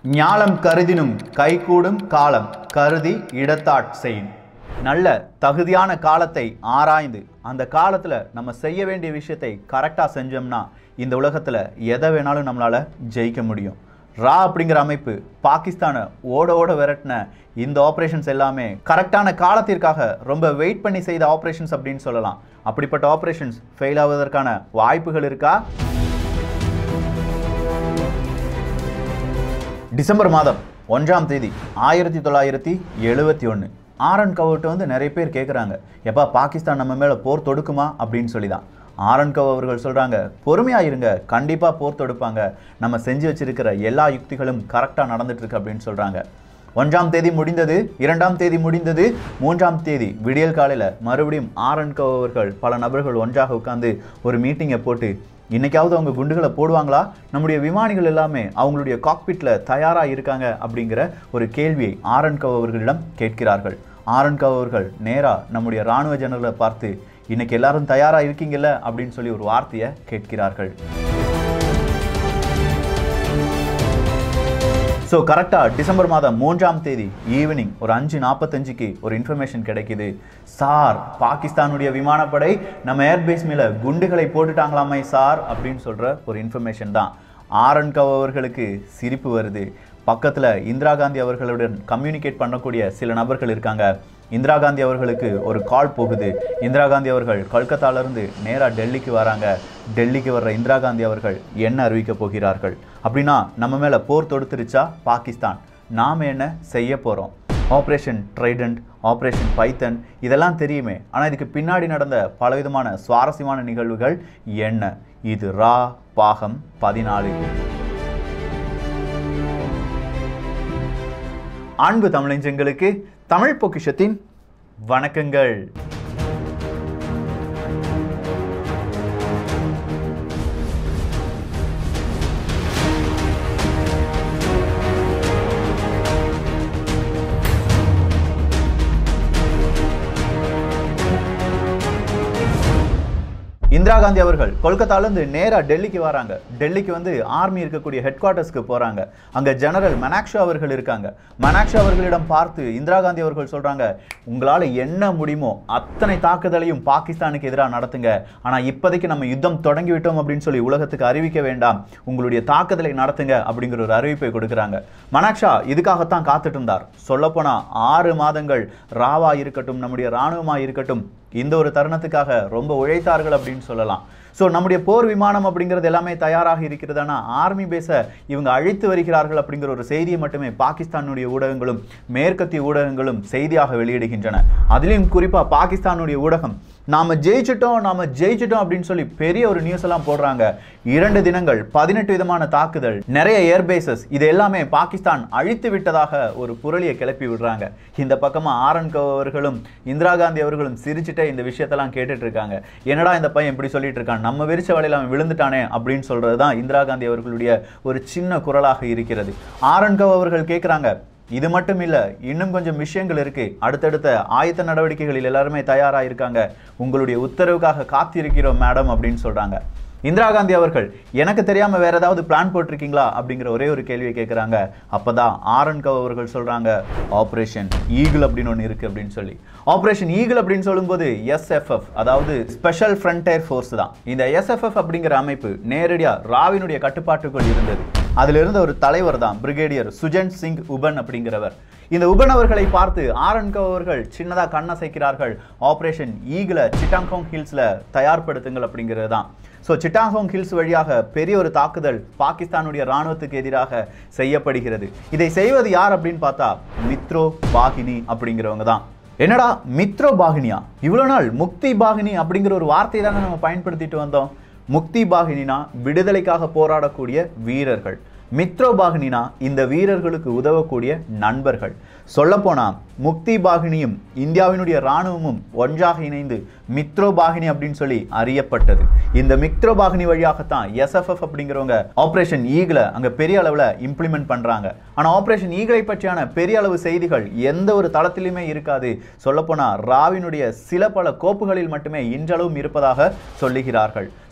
ஞாலம் கருதினும் கைகூடும் காலம் கருதி இடத்தாட் செயின் நல்ல தகுதியான காலத்தை ஆராய்ந்து அந்த காலத்தில் நம்ம செய்ய வேண்டிய விஷயத்தை கரெக்டாக செஞ்சோம்னா இந்த உலகத்தில் எதை வேணாலும் நம்மளால் ஜெயிக்க முடியும் ரா அப்படிங்கிற அமைப்பு பாகிஸ்தானை ஓட ஓட விரட்டின இந்த ஆப்ரேஷன்ஸ் எல்லாமே கரெக்டான காலத்திற்காக ரொம்ப வெயிட் பண்ணி செய்த ஆப்ரேஷன்ஸ் அப்படின்னு சொல்லலாம் அப்படிப்பட்ட ஆப்ரேஷன்ஸ் ஃபெயில் ஆவதற்கான வாய்ப்புகள் இருக்கா டிசம்பர் மாதம் ஒன்றாம் தேதி ஆயிரத்தி தொள்ளாயிரத்தி எழுபத்தி ஒன்று ஆரன் கவுட் வந்து நிறைய பேர் கேட்குறாங்க எப்பா பாகிஸ்தான் நம்ம மேலே போர் தொடுக்குமா அப்படின்னு சொல்லி தான் ஆரன் கவ் அவர்கள் சொல்கிறாங்க பொறுமையாக இருங்க கண்டிப்பாக போர் தொடுப்பாங்க நம்ம செஞ்சு வச்சிருக்கிற எல்லா யுக்திகளும் கரெக்டாக நடந்துட்டு இருக்கு அப்படின்னு சொல்கிறாங்க ஒன்றாம் தேதி முடிந்தது இரண்டாம் தேதி முடிந்தது மூன்றாம் தேதி விடியல் காலையில் மறுபடியும் ஆரன் கவ் அவர்கள் பல நபர்கள் ஒன்றாக உட்காந்து ஒரு மீட்டிங்கை போட்டு இன்னைக்காவது அவங்க குண்டுகளை போடுவாங்களா நம்முடைய விமானிகள் எல்லாமே அவங்களுடைய காக்பிட்டில் தயாராக இருக்காங்க அப்படிங்கிற ஒரு கேள்வியை ஆரன் கவ் அவர்களிடம் கேட்கிறார்கள் ஆரன் கவ் அவர்கள் நேராக நம்முடைய இராணுவ ஜெனரலை பார்த்து இன்னைக்கு எல்லாரும் தயாராக இருக்கீங்கல்ல அப்படின்னு சொல்லி ஒரு வார்த்தையை கேட்கிறார்கள் ஸோ கரெக்டாக டிசம்பர் மாதம் மூன்றாம் தேதி ஈவினிங் ஒரு அஞ்சு நாற்பத்தஞ்சுக்கு ஒரு இன்ஃபர்மேஷன் கிடைக்குது சார் பாகிஸ்தானுடைய விமானப்படை நம்ம ஏர்பேஸ் மேலே குண்டுகளை போட்டுட்டாங்களாமே சார் அப்படின்னு சொல்கிற ஒரு இன்ஃபர்மேஷன் தான் ஆரன் கவ் அவர்களுக்கு சிரிப்பு வருது பக்கத்தில் இந்திரா காந்தி அவர்களுடன் கம்யூனிகேட் பண்ணக்கூடிய சில நபர்கள் இருக்காங்க இந்திரா காந்தி அவர்களுக்கு ஒரு கால் போகுது இந்திரா காந்தி அவர்கள் கொல்கத்தாலேருந்து நேராக டெல்லிக்கு வராங்க டெல்லிக்கு வர்ற இந்திரா காந்தி அவர்கள் என்ன அறிவிக்க போகிறார்கள் அப்படின்னா நம்ம மேலே போர் தொடுத்துருச்சா பாகிஸ்தான் நாம் என்ன செய்ய போகிறோம் ஆப்ரேஷன் ட்ரைடன்ட் ஆப்ரேஷன் பைத்தன் இதெல்லாம் தெரியுமே ஆனால் இதுக்கு பின்னாடி நடந்த பலவிதமான சுவாரஸ்யமான நிகழ்வுகள் என்ன இது ரா பாகம் பதினாலு அன்பு தமிழஞ்சங்களுக்கு தமிழ் பொக்கிஷத்தின் வணக்கங்கள் இந்திரா காந்தி அவர்கள் கொல்கத்தாலேருந்து நேராக டெல்லிக்கு வராங்க டெல்லிக்கு வந்து ஆர்மி இருக்கக்கூடிய ஹெட் குவார்ட்டர்ஸ்க்கு போகிறாங்க அங்கே ஜெனரல் மனாக்ஷா அவர்கள் இருக்காங்க மனாக்ஷா அவர்களிடம் பார்த்து இந்திரா காந்தி அவர்கள் சொல்கிறாங்க உங்களால் என்ன முடியுமோ அத்தனை தாக்குதலையும் பாகிஸ்தானுக்கு எதிராக நடத்துங்க ஆனால் இப்போதைக்கு நம்ம யுத்தம் தொடங்கி விட்டோம் அப்படின்னு சொல்லி உலகத்துக்கு அறிவிக்க வேண்டாம் உங்களுடைய தாக்குதலை நடத்துங்க அப்படிங்கிற ஒரு அறிவிப்பை கொடுக்குறாங்க மனாக்ஷா இதுக்காகத்தான் காத்துட்டு இருந்தார் சொல்லப்போனால் ஆறு மாதங்கள் ராவா இருக்கட்டும் நம்முடைய இராணுவமா இருக்கட்டும் இந்த ஒரு தருணத்துக்காக ரொம்ப உழைத்தார்கள் அப்படின்னு சொல்லலாம் ஸோ நம்முடைய போர் விமானம் அப்படிங்கிறது எல்லாமே தயாராக இருக்கிறதானா ஆர்மி பேஸை இவங்க அழைத்து வருகிறார்கள் அப்படிங்கிற ஒரு செய்தியை மட்டுமே பாகிஸ்தானுடைய ஊடகங்களும் மேற்கத்திய ஊடகங்களும் செய்தியாக வெளியிடுகின்றன அதிலும் குறிப்பாக பாகிஸ்தானுடைய ஊடகம் நாம ஜெயிச்சிட்டோம் நாம ஜெயிச்சிட்டோம் அப்படின்னு சொல்லி பெரிய ஒரு நியூஸ் எல்லாம் போடுறாங்க இரண்டு தினங்கள் பதினெட்டு விதமான தாக்குதல் நிறைய ஏர்பேசஸ் இது எல்லாமே பாகிஸ்தான் அழித்து விட்டதாக ஒரு புரளியை கிளப்பி விடுறாங்க இந்த பக்கமா ஆரன் கவ் அவர்களும் இந்திரா காந்தி அவர்களும் சிரிச்சுட்டே இந்த விஷயத்தெல்லாம் கேட்டுட்டு இருக்காங்க என்னடா இந்த பையன் இப்படி சொல்லிட்டு இருக்கான் நம்ம விரிச்ச வலையில் அவன் விழுந்துட்டானே அப்படின்னு சொல்றது தான் இந்திரா காந்தி அவர்களுடைய ஒரு சின்ன குரலாக இருக்கிறது ஆரன் கவ் அவர்கள் கேட்குறாங்க இது மட்டும் இல்ல இன்னும் கொஞ்சம் விஷயங்கள் இருக்கு அடுத்தடுத்த ஆயத்த நடவடிக்கைகளில் எல்லாருமே தயாரா இருக்காங்க உங்களுடைய உத்தரவுக்காக காத்திருக்கிறோம் மேடம் அப்படின்னு சொல்றாங்க இந்திரா காந்தி அவர்கள் எனக்கு தெரியாம வேற ஏதாவது பிளான் போட்டிருக்கீங்களா அப்படிங்கிற ஒரே ஒரு கேள்வியை கேட்குறாங்க அப்பதான் ஆரன் கவ் அவர்கள் சொல்றாங்க ஆப்ரேஷன் ஈகிள் அப்படின்னு ஒன்று இருக்கு அப்படின்னு சொல்லி ஆப்ரேஷன் ஈகிள் அப்படின்னு சொல்லும்போது எஸ்எஃப்எஃப் அதாவது ஸ்பெஷல் ஃப்ரண்டேர் ஃபோர்ஸ் தான் இந்த எஸ்எஃப்எஃப் அப்படிங்கிற அமைப்பு நேரடியா ராவினுடைய கட்டுப்பாட்டுக்குள் இருந்தது அதில் இருந்த ஒரு தலைவர் தான் பிரிகேடியர் சுஜன் சிங் உபன் அப்படிங்கிறவர் இந்த உபன் அவர்களை பார்த்து ஆரன்கவ் அவர்கள் சின்னதாக கண்ணசைக்கிறார்கள் ஆப்ரேஷன் ஈகிள சிட்டாங்கோங் ஹில்ஸில் தயார்படுத்துங்கள் அப்படிங்கிறது தான் ஸோ சிட்டாங்கோங் ஹில்ஸ் வழியாக பெரிய ஒரு தாக்குதல் பாகிஸ்தானுடைய இராணுவத்துக்கு எதிராக செய்யப்படுகிறது இதை செய்வது யார் அப்படின்னு பார்த்தா மித்ரோ பாகினி அப்படிங்கிறவங்க தான் என்னடா மித்ரோ பாகினியா இவ்வளோ நாள் முக்தி பாகினி அப்படிங்கிற ஒரு வார்த்தையை தானே நம்ம பயன்படுத்திட்டு வந்தோம் முக்தி பாகினினா விடுதலைக்காக போராடக்கூடிய வீரர்கள் மித்ரோ பாகினினா இந்த வீரர்களுக்கு உதவக்கூடிய நண்பர்கள் சொல்லப்போனா முக்தி பாகினியும் இந்தியாவினுடைய இராணுவமும் ஒன்றாக இணைந்து மித்ரோ பாகினி அப்படின்னு சொல்லி அறியப்பட்டது இந்த மித்ரோ பாகினி வழியாகத்தான் எஸ்எஃப்எஃப் அப்படிங்கிறவங்க ஆப்ரேஷன் ஈகிள அங்க பெரிய அளவில் இம்ப்ளிமெண்ட் பண்றாங்க ஆனா ஆப்ரேஷன் ஈகிளை பற்றியான பெரிய அளவு செய்திகள் எந்த ஒரு தளத்திலுமே இருக்காது சொல்லப்போனா ராவினுடைய சில பல கோப்புகளில் மட்டுமே இன்றளவும் இருப்பதாக சொல்லுகிறார்கள்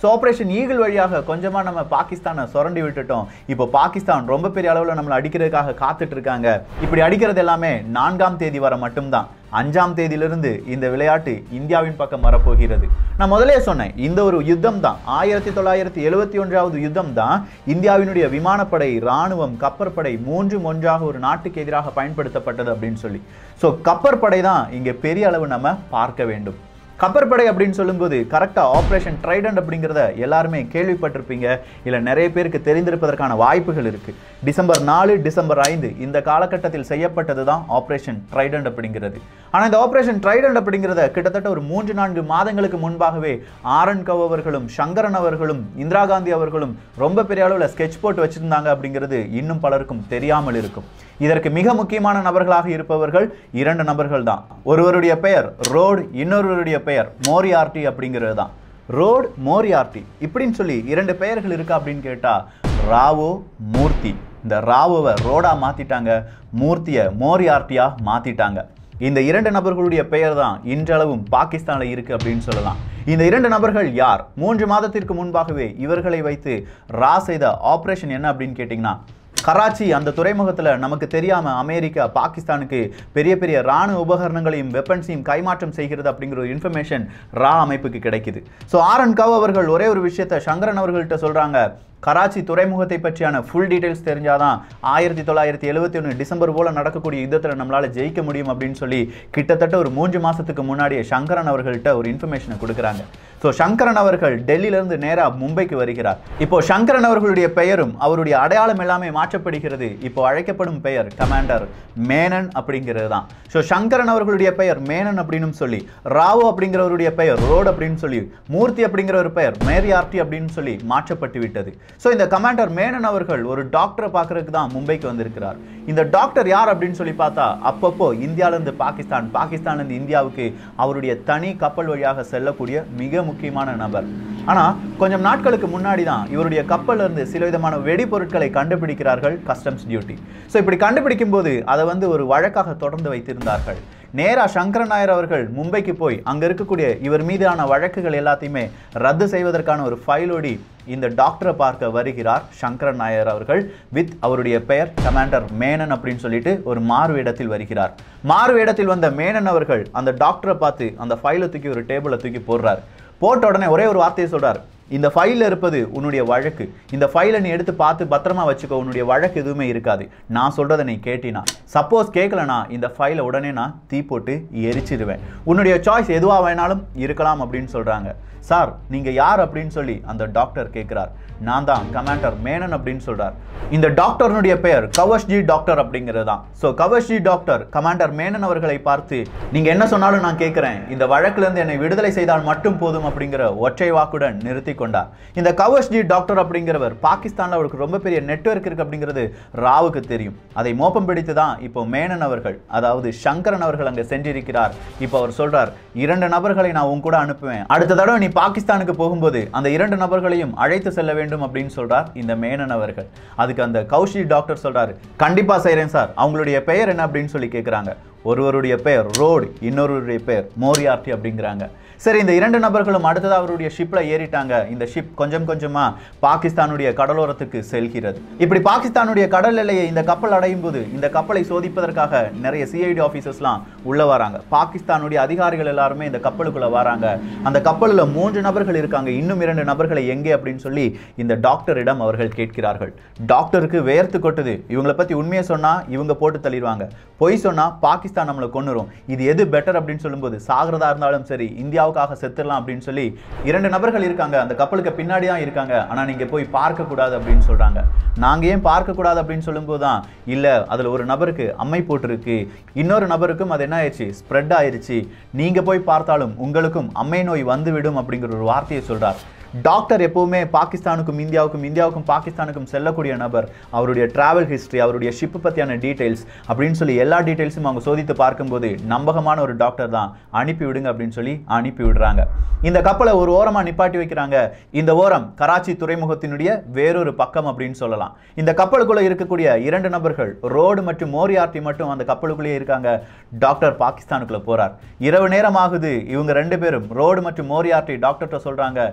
ஸோ ஆப்ரேஷன் ஈகிள் வழியாக கொஞ்சமாக நம்ம பாகிஸ்தானை சுரண்டி விட்டுட்டோம் இப்போ பாகிஸ்தான் ரொம்ப பெரிய அளவில் நம்மளை அடிக்கிறதுக்காக காத்துட்டு இருக்காங்க இப்படி அடிக்கிறது எல்லாமே நான்காம் தேதி வர மட்டும்தான் அஞ்சாம் தேதியிலிருந்து இந்த விளையாட்டு இந்தியாவின் பக்கம் வரப்போகிறது நான் முதலே சொன்னேன் இந்த ஒரு யுத்தம் தான் ஆயிரத்தி தொள்ளாயிரத்தி எழுபத்தி ஒன்றாவது யுத்தம் தான் இந்தியாவினுடைய விமானப்படை ராணுவம் கப்பற்படை மூன்றும் ஒன்றாக ஒரு நாட்டுக்கு எதிராக பயன்படுத்தப்பட்டது அப்படின்னு சொல்லி ஸோ கப்பற்படை தான் இங்கே பெரிய அளவு நம்ம பார்க்க வேண்டும் கப்பற்படை அப்படின்னு சொல்லும்போது கரெக்டாக ஆப்ரேஷன் ட்ரைடன்ட் அப்படிங்கிறத எல்லாருமே கேள்விப்பட்டிருப்பீங்க இல்லை நிறைய பேருக்கு தெரிந்திருப்பதற்கான வாய்ப்புகள் இருக்கு டிசம்பர் நாலு டிசம்பர் ஐந்து இந்த காலகட்டத்தில் செய்யப்பட்டது தான் ஆப்ரேஷன் ட்ரைடன்ட் அப்படிங்கிறது ஆனால் இந்த ஆப்ரேஷன் ட்ரைடன்ட் அப்படிங்கிறத கிட்டத்தட்ட ஒரு மூன்று நான்கு மாதங்களுக்கு முன்பாகவே ஆரன் கவ் அவர்களும் சங்கரன் அவர்களும் இந்திரா காந்தி அவர்களும் ரொம்ப பெரிய அளவில் ஸ்கெட்ச் போட்டு வச்சிருந்தாங்க அப்படிங்கிறது இன்னும் பலருக்கும் தெரியாமல் இருக்கும் இதற்கு மிக முக்கியமான நபர்களாக இருப்பவர்கள் இரண்டு நபர்கள் தான் ஒருவருடைய பெயர் ரோடு இன்னொருவருடைய பெயர் மோரியார்டி அப்படிங்கிறது தான் ரோட் மோரியார்டி இப்படின்னு சொல்லி இரண்டு பெயர்கள் இருக்கா அப்படின்னு கேட்டா ராவோ மூர்த்தி இந்த ராவோவை ரோடா மாத்திட்டாங்க மூர்த்தியை மோரியார்ட்டியா மாத்திட்டாங்க இந்த இரண்டு நபர்களுடைய பெயர் தான் இன்றளவும் பாகிஸ்தானில் இருக்கு அப்படின்னு சொல்லலாம் இந்த இரண்டு நபர்கள் யார் மூன்று மாதத்திற்கு முன்பாகவே இவர்களை வைத்து ரா செய்த ஆபரேஷன் என்ன அப்படின்னு கேட்டிங்கன்னா கராச்சி அந்த துறைமுகத்தில் நமக்கு தெரியாம அமெரிக்கா பாகிஸ்தானுக்கு பெரிய பெரிய ராணுவ உபகரணங்களையும் வெப்பன்ஸையும் கைமாற்றம் செய்கிறது அப்படிங்கிற ஒரு இன்ஃபர்மேஷன் ரா அமைப்புக்கு கிடைக்குது ஸோ ஆர் அன் கவ் அவர்கள் ஒரே ஒரு விஷயத்த சங்கரன் அவர்கள்ட்ட சொல்றாங்க கராச்சி துறைமுகத்தை பற்றியான ஃபுல் டீடைல்ஸ் தெரிஞ்சாதான் ஆயிரத்தி தொள்ளாயிரத்தி எழுபத்தி ஒன்று டிசம்பர் போல நடக்கக்கூடிய யுத்தத்தில் நம்மளால ஜெயிக்க முடியும் அப்படின்னு சொல்லி கிட்டத்தட்ட ஒரு மூன்று மாசத்துக்கு முன்னாடியே சங்கரன் அவர்கள்ட்ட ஒரு இன்ஃபர்மேஷனை கொடுக்குறாங்க ஸோ சங்கரன் அவர்கள் டெல்லியிலிருந்து நேராக மும்பைக்கு வருகிறார் இப்போ சங்கரன் அவர்களுடைய பெயரும் அவருடைய அடையாளம் எல்லாமே மாற்றப்படுகிறது இப்போ அழைக்கப்படும் பெயர் கமாண்டர் மேனன் அப்படிங்கிறது தான் ஸோ சங்கரன் அவர்களுடைய பெயர் மேனன் அப்படின்னு சொல்லி ராவோ அப்படிங்கிறவருடைய பெயர் ரோடு அப்படின்னு சொல்லி மூர்த்தி அப்படிங்கிற ஒரு பெயர் மேரியார்டி அப்படின்னு சொல்லி மாற்றப்பட்டு விட்டது ஸோ இந்த கமாண்டர் மேனன் அவர்கள் ஒரு டாக்டரை பார்க்கறதுக்கு தான் மும்பைக்கு வந்திருக்கிறார் இந்த டாக்டர் யார் அப்படின்னு சொல்லி பார்த்தா அப்பப்போ இந்தியாவிலேருந்து பாகிஸ்தான் பாகிஸ்தான்லேருந்து இந்தியாவுக்கு அவருடைய தனி கப்பல் வழியாக செல்லக்கூடிய மிக முக்கியமான நபர் ஆனால் கொஞ்சம் நாட்களுக்கு முன்னாடி தான் இவருடைய கப்பல்ல இருந்து சில விதமான வெடிபொருட்களை கண்டுபிடிக்கிறார்கள் கஸ்டம்ஸ் டியூட்டி ஸோ இப்படி கண்டுபிடிக்கும் போது அதை வந்து ஒரு வழக்காக தொடர்ந்து வைத்திருந்தார்கள் நேரா சங்கரன் நாயர் அவர்கள் மும்பைக்கு போய் அங்க இருக்கக்கூடிய இவர் மீதான வழக்குகள் எல்லாத்தையுமே ரத்து செய்வதற்கான ஒரு ஃபைலோடி இந்த டாக்டரை பார்க்க வருகிறார் சங்கரன் நாயர் அவர்கள் வித் அவருடைய பெயர் கமாண்டர் மேனன் அப்படின்னு சொல்லிட்டு ஒரு மாறு வேடத்தில் வருகிறார் மாறு வேடத்தில் வந்த மேனன் அவர்கள் அந்த டாக்டரை பார்த்து அந்த ஃபைலை தூக்கி ஒரு டேபிளை தூக்கி போடுறார் போட்ட உடனே ஒரே ஒரு வார்த்தையை சொல்றார் இந்த ஃபைலில் இருப்பது உன்னுடைய வழக்கு இந்த ஃபைலை நீ எடுத்து பார்த்து பத்திரமா வச்சுக்கோ உன்னுடைய வழக்கு எதுவுமே இருக்காது நான் சொல்றதை நீ கேட்டினா சப்போஸ் கேட்கலனா இந்த ஃபைலை உடனே நான் தீ போட்டு எரிச்சிடுவேன் உன்னுடைய சாய்ஸ் எதுவா வேணாலும் இருக்கலாம் அப்படின்னு சொல்றாங்க சார் நீங்க யார் அப்படின்னு சொல்லி அந்த டாக்டர் கேட்கிறார் நான் தான் கமாண்டர் மேனன் அப்படின்னு சொல்றார் இந்த டாக்டர்னுடைய பெயர் கவஷ்ஜி டாக்டர் அப்படிங்கிறது தான் so Cowasji doctor commander Menon அவர்களை பார்த்து நீங்க என்ன சொன்னாலும் நான் கேட்கிறேன் இந்த வழக்குல இருந்து என்னை விடுதலை செய்தால் மட்டும் போதும் அப்படிங்கிற ஒற்றை வாக்குடன் நிறுத்தி கொண்டார் இந்த கவஷ்ஜி டாக்டர் அப்படிங்கிறவர் பாகிஸ்தான்ல அவருக்கு ரொம்ப பெரிய நெட்வொர்க் இருக்கு அப்படிங்கிறது ராவுக்கு தெரியும் அதை மோப்பம் பிடித்து தான் இப்போ மேனன் அவர்கள் அதாவது சங்கரன் அவர்கள் அங்க சென்றிருக்கிறார் இப்போ அவர் சொல்றார் இரண்டு நபர்களை நான் உன் கூட அனுப்புவேன் அடுத்த தடவை நீ பாகிஸ்தானுக்கு போகும்போது அந்த இரண்டு நபர்களையும் அழைத்து செல்ல வேண்டும் அப்படின்னு சொல்றார் இந்த மேனன் அவர்கள் அதுக்கு அந்த கௌஷி டாக்டர் சொல்றாரு கண்டிப்பா செய்றேன் சார் அவங்களுடைய பெயர் என்ன அப்படின்னு சொல்லி கேட்குறாங்க ஒருவருடைய பெயர் ரோடு இன்னொருவருடைய பெயர் மோரியார்டி அப்படிங்கிறாங்க சரி இந்த இரண்டு நபர்களும் அடுத்தது அவருடைய ஷிப்பில் ஏறிட்டாங்க இந்த ஷிப் கொஞ்சம் கொஞ்சமா பாகிஸ்தானுடைய கடலோரத்துக்கு செல்கிறது இப்படி பாகிஸ்தானுடைய கடல் எல்லையை இந்த கப்பல் அடையும் போது இந்த கப்பலை சோதிப்பதற்காக நிறைய சிஐடி ஆஃபீஸர்ஸ்லாம் உள்ள வராங்க பாகிஸ்தானுடைய அதிகாரிகள் எல்லாருமே இந்த கப்பலுக்குள்ள வராங்க அந்த கப்பலில் மூன்று நபர்கள் இருக்காங்க இன்னும் இரண்டு நபர்களை எங்கே அப்படின்னு சொல்லி இந்த டாக்டரிடம் அவர்கள் கேட்கிறார்கள் டாக்டருக்கு வேர்த்து கொட்டுது இவங்களை பத்தி உண்மையை சொன்னா இவங்க போட்டு தள்ளிடுவாங்க பொய் சொன்னா பாகிஸ்தான் நம்மளை கொன்னுரும் இது எது பெட்டர் அப்படின்னு சொல்லும்போது சாகிறதா இருந்தாலும் சரி இந்தியாவுக்காக செத்துடலாம் அப்படின்னு சொல்லி இரண்டு நபர்கள் இருக்காங்க அந்த கப்பலுக்கு பின்னாடி தான் இருக்காங்க ஆனா நீங்க போய் பார்க்க கூடாது அப்படின்னு சொல்றாங்க நாங்க ஏன் பார்க்க கூடாது அப்படின்னு சொல்லும்போது தான் இல்ல அதுல ஒரு நபருக்கு அம்மை போட்டிருக்கு இன்னொரு நபருக்கும் அது என்ன ஆயிடுச்சு ஸ்ப்ரெட் ஆயிருச்சு நீங்க போய் பார்த்தாலும் உங்களுக்கும் அம்மை நோய் வந்துவிடும் அப்படிங்கிற ஒரு வார்த்தையை சொல்றார் டாக்டர் எப்பவுமே பாகிஸ்தானுக்கும் இந்தியாவுக்கும் இந்தியாவுக்கும் பாகிஸ்தானுக்கும் செல்லக்கூடிய நபர் அவருடைய டிராவல் ஹிஸ்டரி அவருடைய ஷிப்பு பற்றியான டீடைல்ஸ் அப்படின்னு சொல்லி எல்லா டீடைல்ஸும் அவங்க சோதித்து பார்க்கும்போது நம்பகமான ஒரு டாக்டர் தான் அனுப்பி விடுங்க அப்படின்னு சொல்லி அனுப்பி விடுறாங்க இந்த கப்பலை ஒரு ஓரமாக நிப்பாட்டி வைக்கிறாங்க இந்த ஓரம் கராச்சி துறைமுகத்தினுடைய வேறொரு பக்கம் அப்படின்னு சொல்லலாம் இந்த கப்பலுக்குள்ள இருக்கக்கூடிய இரண்டு நபர்கள் ரோடு மற்றும் மோரியார்டி மட்டும் அந்த கப்பலுக்குள்ளேயே இருக்காங்க டாக்டர் பாகிஸ்தானுக்குள்ள போறார் இரவு நேரம் ஆகுது இவங்க ரெண்டு பேரும் ரோடு மற்றும் மோரியார்டி டாக்டர்கிட்ட சொல்றாங்க எங்களை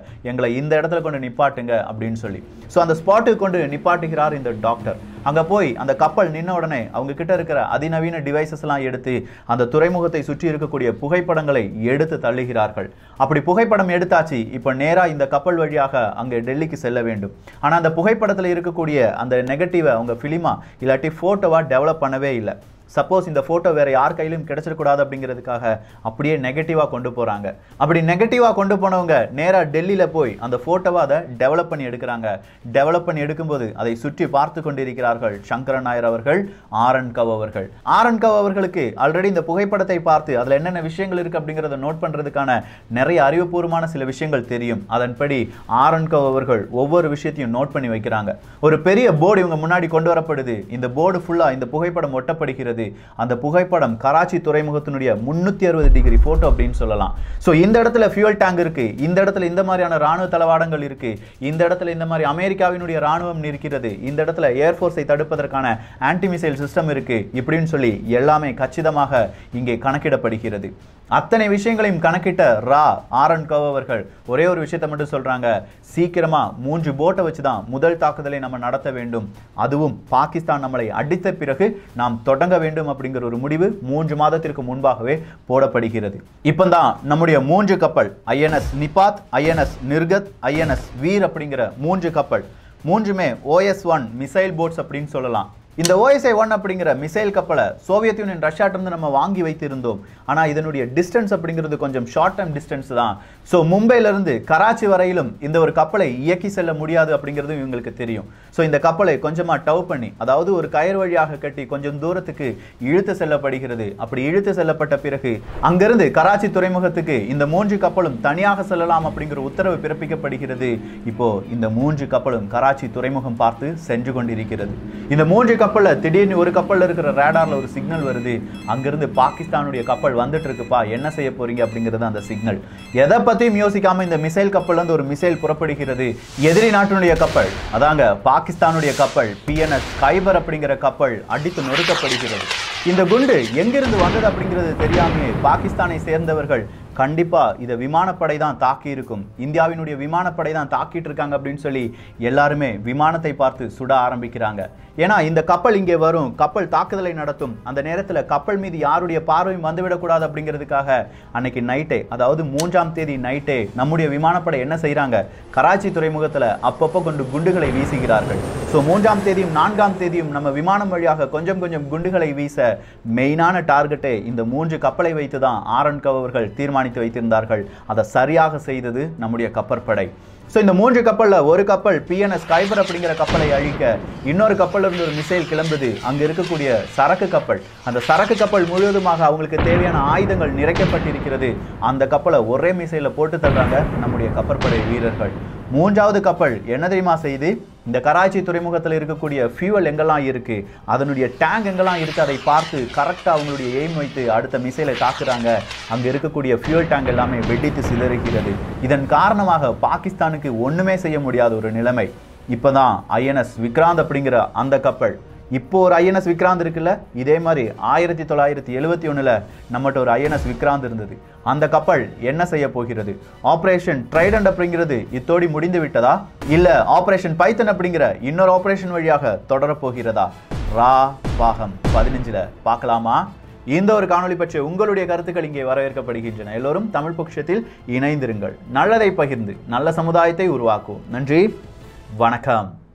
எங்களை இந்த இடத்துல கொண்டு நிப்பாட்டுங்க அப்படின்னு சொல்லி ஸோ அந்த ஸ்பாட்டுக்கு கொண்டு நிப்பாட்டுகிறார் இந்த டாக்டர் அங்க போய் அந்த கப்பல் நின்ன உடனே அவங்க கிட்ட இருக்கிற அதிநவீன டிவைசஸ் எல்லாம் எடுத்து அந்த துறைமுகத்தை சுற்றி இருக்கக்கூடிய புகைப்படங்களை எடுத்து தள்ளுகிறார்கள் அப்படி புகைப்படம் எடுத்தாச்சு இப்போ நேரா இந்த கப்பல் வழியாக அங்கே டெல்லிக்கு செல்ல வேண்டும் ஆனா அந்த புகைப்படத்துல இருக்கக்கூடிய அந்த நெகட்டிவை அவங்க ஃபிலிமா இல்லாட்டி போட்டோவா டெவலப் பண்ணவே இல்லை சப்போஸ் இந்த ஃபோட்டோ வேற யார் கையிலும் கிடைச்சிடக்கூடாது அப்படிங்கிறதுக்காக அப்படியே நெகட்டிவாக கொண்டு போகிறாங்க அப்படி நெகட்டிவாக கொண்டு போனவங்க நேராக டெல்லியில் போய் அந்த ஃபோட்டோவை அதை டெவலப் பண்ணி எடுக்கிறாங்க டெவலப் பண்ணி எடுக்கும்போது அதை சுற்றி பார்த்து கொண்டிருக்கிறார்கள் சங்கரன் நாயர் அவர்கள் ஆரன் கவ் அவர்கள் ஆரன் கவ் அவர்களுக்கு ஆல்ரெடி இந்த புகைப்படத்தை பார்த்து அதில் என்னென்ன விஷயங்கள் இருக்குது அப்படிங்கிறத நோட் பண்ணுறதுக்கான நிறைய அறிவுபூர்வமான சில விஷயங்கள் தெரியும் அதன்படி ஆரன் கவ் அவர்கள் ஒவ்வொரு விஷயத்தையும் நோட் பண்ணி வைக்கிறாங்க ஒரு பெரிய போர்டு இவங்க முன்னாடி கொண்டு வரப்படுது இந்த போர்டு ஃபுல்லாக இந்த புகைப்படம் ஒட்டப்படுகிறது அந்த புகைப்படம் கராச்சி துறைமுகத்தினுடைய முன்னூத்தி அறுபது டிகிரி போட்டோ அப்படின்னு சொல்லலாம் ஸோ இந்த இடத்துல ஃபியூல் டேங்க் இருக்கு இந்த இடத்துல இந்த மாதிரியான ராணுவ தளவாடங்கள் இருக்கு இந்த இடத்துல இந்த மாதிரி அமெரிக்காவினுடைய ராணுவம் இருக்கிறது இந்த இடத்துல ஏர்ஃபோர்ஸை தடுப்பதற்கான ஆன்டி மிசைல் சிஸ்டம் இருக்கு இப்படின்னு சொல்லி எல்லாமே கச்சிதமாக இங்கே கணக்கிடப்படுகிறது அத்தனை விஷயங்களையும் கணக்கிட்ட ரா ஆரன் கவ் அவர்கள் ஒரே ஒரு விஷயத்தை மட்டும் சொல்றாங்க சீக்கிரமா மூன்று போட்டை வச்சு தான் முதல் தாக்குதலை நம்ம நடத்த வேண்டும் அதுவும் பாகிஸ்தான் நம்மளை அடித்த பிறகு நாம் தொடங்க வேண்டும் அப்படிங்கிற ஒரு முடிவு மூன்று மாதத்திற்கு முன்பாகவே போடப்படுகிறது இப்பந்தான் நம்முடைய மூன்று கப்பல் INS Nipat INS Nirghat INS Veer அப்படிங்கிற மூன்று கப்பல் மூன்றுமே ஓஎஸ் ஒன் மிசைல் போட்ஸ் அப்படின்னு சொல்லலாம் இந்த ஓஎஸ்ஐ ஒன் அப்படிங்கிற மிசைல் கப்பலை சோவியத் யூனியன் ரஷ்யாட்டிருந்து நம்ம வாங்கி வைத்திருந்தோம் ஆனால் இதனுடைய டிஸ்டன்ஸ் அப்படிங்கிறது கொஞ்சம் ஷார்ட் டைம் டிஸ்டன்ஸ் தான் ஸோ மும்பையிலிருந்து கராச்சி வரையிலும் இந்த ஒரு கப்பலை இயக்கி செல்ல முடியாது அப்படிங்கிறது இவங்களுக்கு தெரியும் ஸோ இந்த கப்பலை கொஞ்சமாக டவ் பண்ணி அதாவது ஒரு கயிறு வழியாக கட்டி கொஞ்சம் தூரத்துக்கு இழுத்து செல்லப்படுகிறது அப்படி இழுத்து செல்லப்பட்ட பிறகு அங்கிருந்து கராச்சி துறைமுகத்துக்கு இந்த மூன்று கப்பலும் தனியாக செல்லலாம் அப்படிங்கிற உத்தரவு பிறப்பிக்கப்படுகிறது இப்போ இந்த மூன்று கப்பலும் கராச்சி துறைமுகம் பார்த்து சென்று கொண்டிருக்கிறது இந்த மூன்று கப்பல்ல திடீர்னு ஒரு கப்பல்ல இருக்கிற ரேடார்ல ஒரு சிக்னல் வருது அங்கிருந்து பாகிஸ்தானுடைய கப்பல் வந்துட்டு இருக்குப்பா என்ன செய்ய போறீங்க அப்படிங்கிறது அந்த சிக்னல் எதை பத்தியும் யோசிக்காம இந்த மிசைல் கப்பல்ல இருந்து ஒரு மிசைல் புறப்படுகிறது எதிரி நாட்டினுடைய கப்பல் அதாங்க பாகிஸ்தானுடைய கப்பல் பிஎன்எஸ் கைபர் அப்படிங்கிற கப்பல் அடித்து நொறுக்கப்படுகிறது இந்த குண்டு எங்கிருந்து வந்தது அப்படிங்கிறது தெரியாமையே பாகிஸ்தானை சேர்ந்தவர்கள் கண்டிப்பா இதை விமானப்படை தான் தாக்கி இருக்கும் இந்தியாவினுடைய விமானப்படை தான் தாக்கிட்டு இருக்காங்க அப்படின்னு சொல்லி எல்லாருமே விமானத்தை பார்த்து சுட ஆரம்பிக்கிறாங்க ஏன்னா இந்த கப்பல் இங்கே வரும் கப்பல் தாக்குதலை நடத்தும் அந்த நேரத்தில் கப்பல் மீது யாருடைய பார்வையும் வந்துவிடக்கூடாது அப்படிங்கிறதுக்காக அன்னைக்கு நைட்டே அதாவது மூன்றாம் தேதி நைட்டே நம்முடைய விமானப்படை என்ன செய்றாங்க கராச்சி துறைமுகத்தில் அப்பப்போ கொண்டு குண்டுகளை வீசுகிறார்கள் ஸோ மூன்றாம் தேதியும் நான்காம் தேதியும் நம்ம விமானம் வழியாக கொஞ்சம் கொஞ்சம் குண்டுகளை வீச மெயினான டார்கெட்டே இந்த மூன்று கப்பலை வைத்து தான் ஆரன் கவர்கள் தீர்மானித்து வைத்திருந்தார்கள் அதை சரியாக செய்தது நம்முடைய கப்பற்படை ஸோ இந்த மூன்று கப்பல்ல ஒரு கப்பல் பிஎன்எஸ் கைபர் அப்படிங்கிற கப்பலை அழிக்க இன்னொரு கப்பல்ல இருந்து ஒரு மிசைல் கிளம்புது அங்க இருக்கக்கூடிய சரக்கு கப்பல் அந்த சரக்கு கப்பல் முழுவதுமாக அவங்களுக்கு தேவையான ஆயுதங்கள் நிறைக்கப்பட்டிருக்கிறது அந்த கப்பலை ஒரே மிசைல போட்டு தள்ளுறாங்க நம்முடைய கப்பற்படை வீரர்கள் மூன்றாவது கப்பல் என்ன தெரியுமா செய்து இந்த கராச்சி துறைமுகத்தில் இருக்கக்கூடிய ஃபியூவல் எங்கெல்லாம் இருக்கு அதனுடைய டேங்க் எங்கெல்லாம் இருக்கு அதை பார்த்து கரெக்டாக அவங்களுடைய எய்ம் வைத்து அடுத்த மிசைலை தாக்குறாங்க அங்க இருக்கக்கூடிய ஃபியூவல் டேங்க் எல்லாமே வெடித்து சிதறுகிறது இதன் காரணமாக பாகிஸ்தானுக்கு ஒண்ணுமே செய்ய முடியாத ஒரு நிலைமை இப்பதான் ஐஎன்எஸ் விக்ராந்த் அப்படிங்கிற அந்த கப்பல் இப்போ ஒரு ஐஎன்எஸ் விக்ராந்த் இருக்குல்ல இதே மாதிரி ஆயிரத்தி தொள்ளாயிரத்தி எழுவத்தி ஒண்ணுல நம்மகிட்ட ஒரு ஐஎன்எஸ் விக்ராந்த் இருந்தது அந்த கப்பல் என்ன செய்ய போகிறது ஆபரேஷன் ட்ரைடண்ட் அப்படிங்கிறது இத்தோடி முடிந்து விட்டதா இல்ல ஆபரேஷன் பைத்தன் அப்படிங்கிற இன்னொரு ஆபரேஷன் வழியாக தொடரப் போகிறதா ரா பாகம் பதினஞ்சுல பார்க்கலாமா இந்த ஒரு காணொளி பற்றிய உங்களுடைய கருத்துக்கள் இங்கே வரவேற்கப்படுகின்றன எல்லோரும் தமிழ் பட்சத்தில் இணைந்திருங்கள் நல்லதை பகிர்ந்து நல்ல சமுதாயத்தை உருவாக்குவோம் நன்றி வணக்கம்